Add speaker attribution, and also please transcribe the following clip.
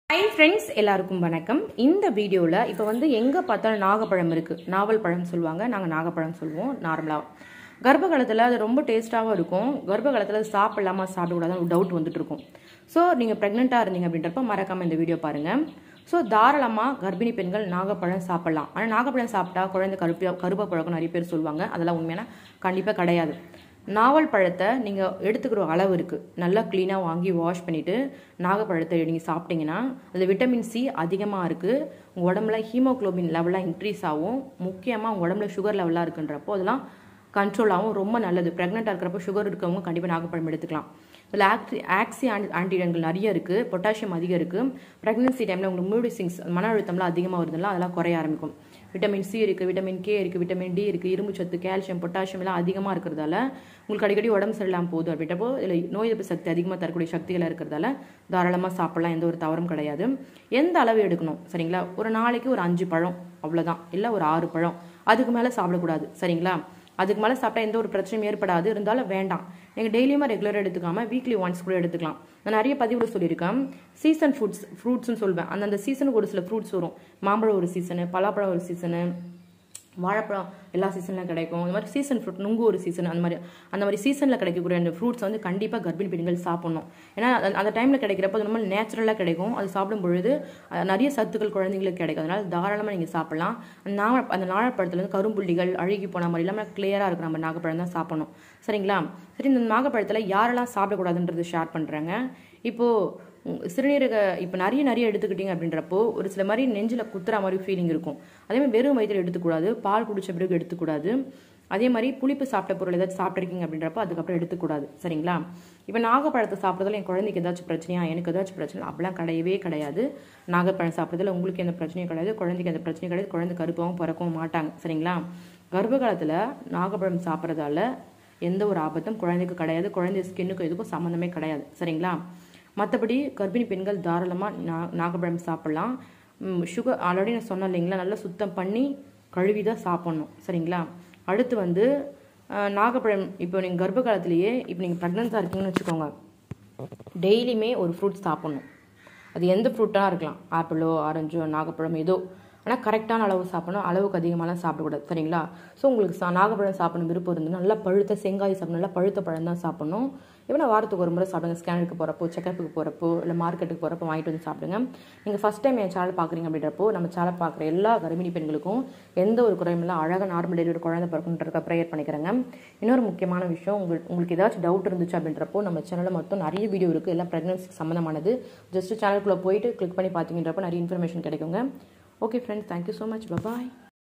Speaker 1: hi friends எல்லாருக்கும் வணக்கம் இந்த வீடியோவில் இப்போ வந்து எங்கே பார்த்தாலும் நாகப்பழம் இருக்குது நாவல் பழம் சொல்லுவாங்க நாங்கள் நாகப்பழம் சொல்லுவோம் நார்மலாக கர்ப்ப காலத்தில் அது ரொம்ப டேஸ்ட்டாகவும் இருக்கும் கர்ப்ப காலத்தில் சாப்பிடலாமா சாப்பிடக்கூடாதுன்னு ஒரு டவுட் வந்துட்டு இருக்கும் ஸோ நீங்கள் ப்ரெக்னெண்ட்டாக இருந்தீங்க அப்படின்றப்ப மறக்காமல் இந்த வீடியோ பாருங்கள் ஸோ தாராளமாக கர்ப்பிணி பெண்கள் நாகப்பழம் சாப்பிடலாம் ஆனால் நாகப்பழம் சாப்பிட்டா குழந்தை கருப்ப கருப்பை பழக்கம் நிறைய பேர் சொல்லுவாங்க அதெல்லாம் உண்மையான கண்டிப்பாக கிடையாது நாவல் பழத்தை நீங்கள் எடுத்துக்கிற அளவு இருக்குது நல்லா க்ளீனாக வாங்கி வாஷ் பண்ணிவிட்டு நாகப்பழத்தை நீங்கள் சாப்பிட்டீங்கன்னா அதில் விட்டமின் சி அதிகமாக இருக்குது உங்கள் உடம்புல ஹீமோக்ளோபின் லெவலாக இன்க்ரீஸ் ஆகும் முக்கியமாக உங்கள் உடம்புல சுகர் லெவலாக இருக்குன்றப்போ அதெல்லாம் கண்ட்ரோல் ஆகும் ரொம்ப நல்லது ப்ரெக்னெண்ட்டாக இருக்கிறப்போ சுகர் இருக்கவங்க கண்டிப்பாக நாகப்பழம் எடுத்துக்கலாம் இதில் ஆக்சி ஆக்சி ஆன்டி ஆன்டிடன்கள் நிறைய இருக்குது பொட்டாசியம் அதிகம் இருக்குது ப்ரெக்னன்சி டைமில் உங்களுக்கு மூடி சிங்ஸ் மன அழுத்தம்லாம் அதிகமாக வருதுல்ல அதெல்லாம் குறைய ஆரம்பிக்கும் விட்டமின் சி இருக்குது விட்டமின் கே இருக்குது விட்டமின் டி இருக்குது இரும்பு சத்து கால்சியம் பொட்டாசியம் எல்லாம் அதிகமாக இருக்கிறதால உங்களுக்கு அடிக்கடி உடம்பு சரியில்லாமல் போகுது அப்படின்றப்போ இதில் நோய் எதிர்ப்பு சக்தி அதிகமாக தரக்கூடிய சக்திகளாக இருக்கிறதால தாராளமாக சாப்பிடலாம் எந்த ஒரு தவறும் கிடையாது எந்த அளவு எடுக்கணும் சரிங்களா ஒரு நாளைக்கு ஒரு அஞ்சு பழம் அவ்வளோதான் இல்லை ஒரு ஆறு பழம் அதுக்கு மேலே சாப்பிடக்கூடாது சரிங்களா அதுக்கு மேலே சாப்பிட்டா எந்த ஒரு பிரச்சனையும் ஏற்படாது இருந்தாலும் வேண்டாம் நீங்கள் டெய்லியுமே ரெகுலராக எடுத்துக்காம வீக்லி ஒன்ஸ் கூட எடுத்துக்கலாம் நான் நிறைய பதிவில் சொல்லியிருக்கேன் சீசன் ஃபுட்ஸ் ஃப்ரூட்ஸ்னு சொல்வேன் அந்தந்த சீசனுக்கு ஒரு சில ஃப்ரூட்ஸ் வரும் மாம்பழம் ஒரு சீசனு பலாப்பழம் ஒரு சீசனு வாழைப்பழம் எல்லா சீசன்லாம் கிடைக்கும் இந்த மாதிரி சீசன் ஃப்ரூட் நுங்கு ஒரு சீசன் அந்த மாதிரி அந்த மாதிரி சீசனில் கிடைக்கக்கூடிய அந்த ஃப்ரூட்ஸ் வந்து கண்டிப்பாக கர்ப்பிணி பெண்கள் சாப்பிடணும் ஏன்னா அந்த- அந்த டைமில் கிடைக்கிறப்ப அது நம்ம நேச்சுரலாக கிடைக்கும் அது சாப்பிடும் பொழுது அஹ், நிறைய சத்துக்கள் குழந்தைங்களுக்கு கிடைக்கும் அதனால தாராளமாக நீங்கள் சாப்பிடலாம் அந்த நாவ அந்த நாகப்பழத்துல வந்து கரும்புள்ளிகள் அழுகி போன மாதிரி இல்லாமல் கிளியராக இருக்கிற நம்ம நாகப்பழம் தான் சாப்பிடணும் சரிங்களா சரி இந்த நாகப்பழத்தில் யாரெல்லாம் சாப்பிடக்கூடாதுன்றது ஷேர் பண்ணுறாங்க இப்போது உம், சிறுநீரக இப்போ நிறைய நிறைய எடுத்துக்கிட்டீங்க அப்படின்றப்போ ஒரு சில மாதிரி நெஞ்சில் குத்துற மாதிரி ஃபீலிங் இருக்கும் அதே மாதிரி வெறும் வயிற்றில் எடுத்துக்கூடாது பால் குடிச்ச பிறகு எடுத்துக்கூடாது அதே மாதிரி புளிப்பு சாப்பிட்ட பொருள் ஏதாச்சும் சாப்பிட்ருக்கீங்க அப்படின்றப்போ அதுக்கப்புறம் எடுத்துக்கூடாது சரிங்களா இப்போ நாகப்பழத்தை சாப்பிட்றதுல என் குழந்தைக்கு ஏதாச்சும் பிரச்சனையா எனக்கு ஏதாச்சும் பிரச்சனை அப்படிலாம் கிடையவே கிடையாது நாகப்பழம் சாப்பிட்றதுல உங்களுக்கு எந்த பிரச்சனையும் கிடையாது குழந்தைக்கு எந்த பிரச்சனையும் கிடையாது குழந்தை கருப்பாகவும் பிறக்கவும் மாட்டாங்க சரிங்களா கர்ப்ப காலத்தில் நாகப்பழம் சாப்பிட்றதால எந்த ஒரு ஆபத்தும் குழந்தைக்கு கிடையாது குழந்தை ஸ்கின்னுக்கும் இதுக்கும் சம்மந்தமே கிடையாது சரிங்களா மற்றபடி கர்ப்பிணி பெண்கள் தாராளமாக நா நாகப்பழம் சாப்பிட்லாம் சுகர் ஆல்ரெடி நான் சொன்னேன் இல்லைங்களா நல்லா சுத்தம் பண்ணி கழுவி தான் சாப்பிட்ணும் சரிங்களா அடுத்து வந்து அஹ், நாகப்பழம் இப்போ நீங்கள் கர்ப்ப காலத்திலேயே இப்போ நீங்கள் ப்ரெக்னென்ஸாக இருக்கீங்கன்னு வச்சுக்கோங்க டெய்லியுமே ஒரு ஃப்ரூட் சாப்பிட்ணும் அது எந்த ஃப்ரூட்டாக இருக்கலாம் ஆப்பிளோ ஆரஞ்சோ நாகப்பழம் ஏதோ ஆனால் கரெக்டான அளவு சாப்பிடணும் அளவுக்கு அதிகமாகலாம் சாப்பிடக்கூடாது சரிங்களா ஸோ உங்களுக்கு சா நாகப்பழம் சாப்பிடணும் விருப்பம் இருந்து நல்லா பழுத்த செங்காய் சாப்பிடணும் நல்லா பழுத்த பழம் தான் சாப்பிடணும் இப்போ வாரத்துக்கு ஒரு முறை சாப்பிடுங்க ஸ்கேனுக்கு போகிறப்போ செக்கப்புக்கு போகிறப்போ இல்லை மார்க்கெட்டுக்கு போகிறப்போ வாங்கிட்டு வந்து சாப்பிடுங்க நீங்கள் ஃபஸ்ட் டைம் என் சேனல் பார்க்குறீங்க அப்படின்றப்போ நம்ம சேனல் பார்க்குற எல்லா கர்ப்பிணி பெண்களுக்கும் எந்த ஒரு குறையும் இல்லை அழகாக நார்மல் டெலிவரி குழந்தை பிறக்கணுன்றக்க ப்ரேயர் பண்ணிக்கிறேங்க இன்னொரு முக்கியமான விஷயம் உங்களுக்கு உங்களுக்கு ஏதாச்சும் டவுட் இருந்துச்சு அப்படின்றப்போ நம்ம சேனலில் மொத்தம் நிறைய வீடியோ இருக்குது எல்லாம் ப்ரெக்னன்சிக்கு சம்மந்தமானது ஜஸ்ட் சேனலுக்குள்ளே போயிட்டு கிளிக் பண்ணி பார்த்தீங்கன்றப்போ நிறைய இன்ஃபர்மேஷன் கிடைக்குங்க okay friends thank you so much bye bye